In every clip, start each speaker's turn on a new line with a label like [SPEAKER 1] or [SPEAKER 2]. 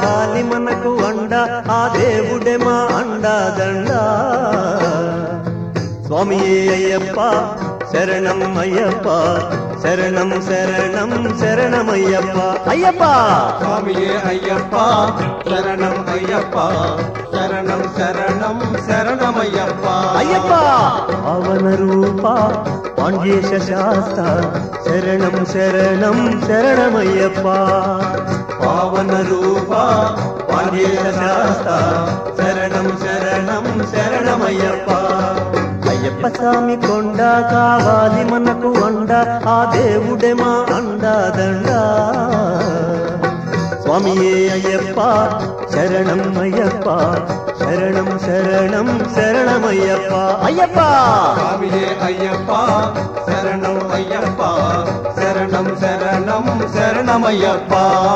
[SPEAKER 1] కావాలి మనకు అండ ఆ దేవుడే మా అండా దండా స్వామియే అయ్యప్ప శరణం అయ్యప్ప శరణం శరణం శరణమయ్యప్ప అయ్యప్ప
[SPEAKER 2] స్వామియే అయ్యప్ప శరణం అయ్యప్ప శరణం శరణం శరణమయ్యప్ప
[SPEAKER 1] అయ్యప్ప పవన రూప పాండ్యేశ శాస్త్ర శరణం శరణం శరణమయ్యప్ప
[SPEAKER 2] పావన రూప
[SPEAKER 1] పాండ్యేశ శాస్త్ర శరణం శరణం శరణమయ్యప్ప అయ్యప్ప స్వామి కొండ కావాలి మనకు అండ ఆ దేవుడే మా అండా దండా స్వామియే అయ్యప్ప శరణం అయ్యప్ప శరణం శరణం శరణమయ్యప్ప అయ్యప్ప
[SPEAKER 2] స్వామియే అయ్యప్ప శరణం అయ్యప్ప శరణం శరణం శరణమయ్యప్ప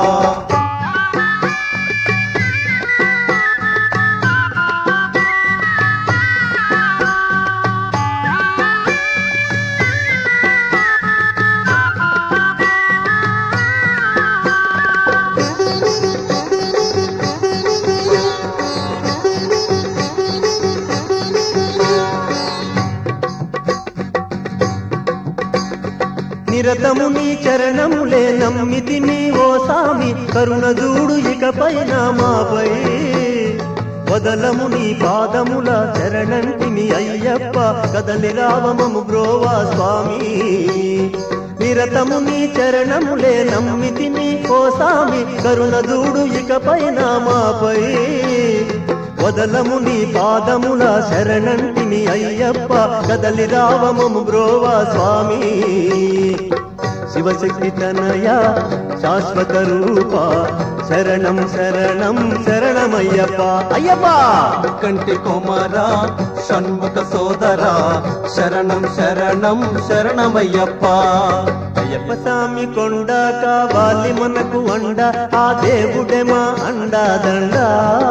[SPEAKER 1] నిరతము నీ చరణములే నమ్మితిమి ఓ సామి కరుణ చూడు ఇకపైన మాపై వదలము నీ పాదముల చరణంటిని అయ్యప్ప కదలి రావమము బ్రోవా స్వామి నిరతము నీ చరణములే నమ్మితిని ఓ సామి కరుణ చూడు ఇకపైన మాపై వదలము నీ పాదముల శరణంటిని అయ్యప్ప కదలి రావమము బ్రోవా స్వామి శివశక్తి తనయ శాశ్వత రూప శరణం శరణం శరణమయ్యప్ప అయ్యప్ప
[SPEAKER 2] కంటి కొమరా షణ్ముఖ సోదరా శరణం శరణం శరణమయ్యప్ప
[SPEAKER 1] అయ్యప్ప స్వామి కొండ కావాలి మనకు అండ ఆ దేవుడే మా అండా దండా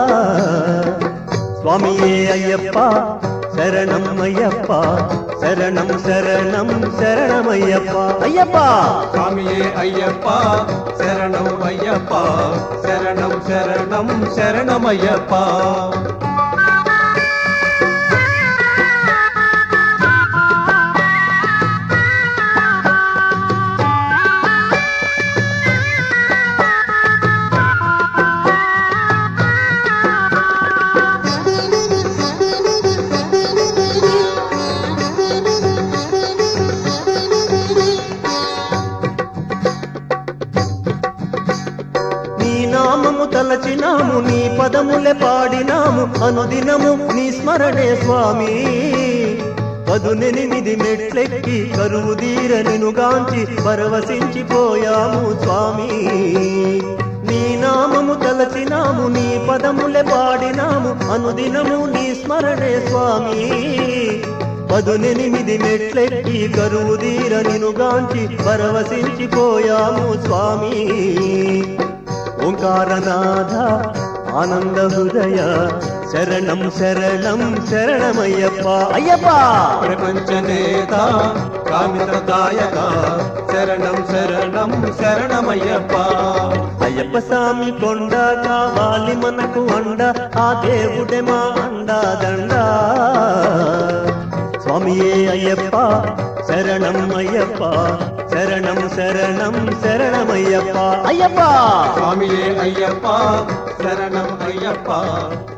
[SPEAKER 1] స్వామియే అయ్యప్ప శరణం అయ్యప్ప శరణం శరణం శరణమయ్యప్ప అయ్యప్ప
[SPEAKER 2] స్వామియే అయ్యప్ప శరణం అయ్యప్ప శరణం శరణం శరణమయ్యప్ప
[SPEAKER 1] నీ నామము తలచినాము నీ పదములే పాడినాము అనుదినము నీ స్మరణే స్వామి పదునెనిమిది మెట్లెక్కి కరువు తీర నినుగాంచి పరవశించిపోయాము స్వామి నీ నామము తలచినాము నీ పదములే పాడినాము అనుదినము నీ స్మరణే స్వామి పదునెనిమిది మెట్లెక్కి కరువు తీర నినుగాంచి పరవశించిపోయాము స్వామి ఓంకారనాథ ఆనంద హృదయ శరణం శరణం శరణమయ్యప్ప అయ్యప్ప
[SPEAKER 2] ప్రపంచ నేత కామితదాయక శరణం శరణం శరణమయ్యప్ప
[SPEAKER 1] అయ్యప్ప స్వామి కొండ కావాలి మనకు అండ ఆ దేవుడే మా అండా దండా స్వామియే అయ్యప్ప శరణం అయ్యప్ప శరణం శరణం శరణమయ్యప్ప అయ్యప్ప
[SPEAKER 2] స్వామియే అయ్యప్ప శరణం అయ్యప్ప